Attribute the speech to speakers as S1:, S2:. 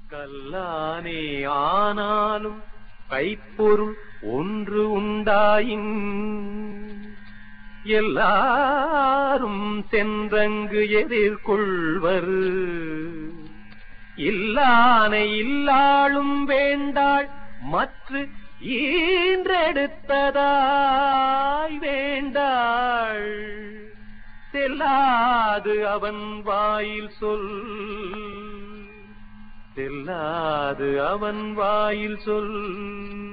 S1: கல்லானே ஆனாலும் கைப்பொருள் ஒன்று உண்டாயின் எல்லாரும் சென்றங்கு எதிர்கொள்வர் இல்லானை இல்லாளும் வேண்டாள் மற்ற ஈன்றெடுத்ததாய் வேண்டாள் செல்லாது அவன் வாயில் சொல் செல்லாது அவன் வாயில் சொல்